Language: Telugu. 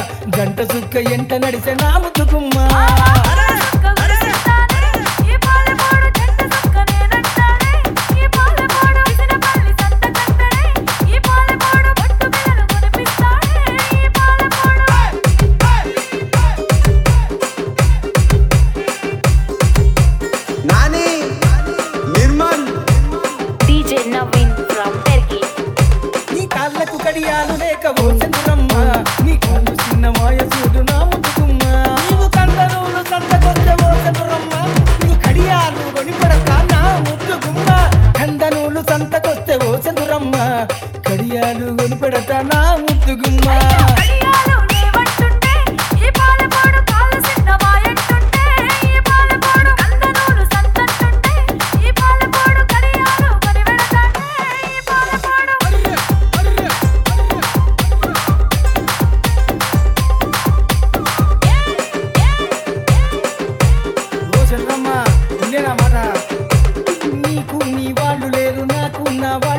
గంట సుక్క ఎంట నడిసే నా ముద్దుగుమ్మ ఈ పాలెపాడు చెట్ట సుక్కనేనంటాడే ఈ పాలెపాడు విసినపల్లి సంత కట్టడే ఈ పాలెపాడు పట్టు బిళ్ళలు కొనిపిస్తాడే ఈ పాలెపాడు Nani Nirmal DJ Naveen from Turkey. నీ కాళ్ళకు కడియాలు లేక ఓ చంద్రమ్మ నీ కాళ్ళు చిన్న మాయ చూడు నా ముద్దుగుమ్మ నీవు కందరూలు సంతకొచ్చే ఓ చంద్రమ్మ నీవు కడియాలు కొనిపడతా నా ముద్దుగుమ్మ కందనూలు సంతకొస్తే ఓ చంద్రమ్మ కడియాలు కొనిపెడతా నా ముద్దుగుమ్మ కడియాలు నీవంటుంటే ఈ పాలెపాడు కాళ్ళు సిన్నమాయంటుంటే ఈ పాలెపాడు కందనూలు సంతంటుంటే ఈ పాలెపాడు కడియాలు కొనివెడతాడే ఈ పాలెపాడు ఓ చంద్రమ్మ ఉండేనా మాట నీకు నీ వాళ్ళు లేరు నాకు నా వాళ్ళు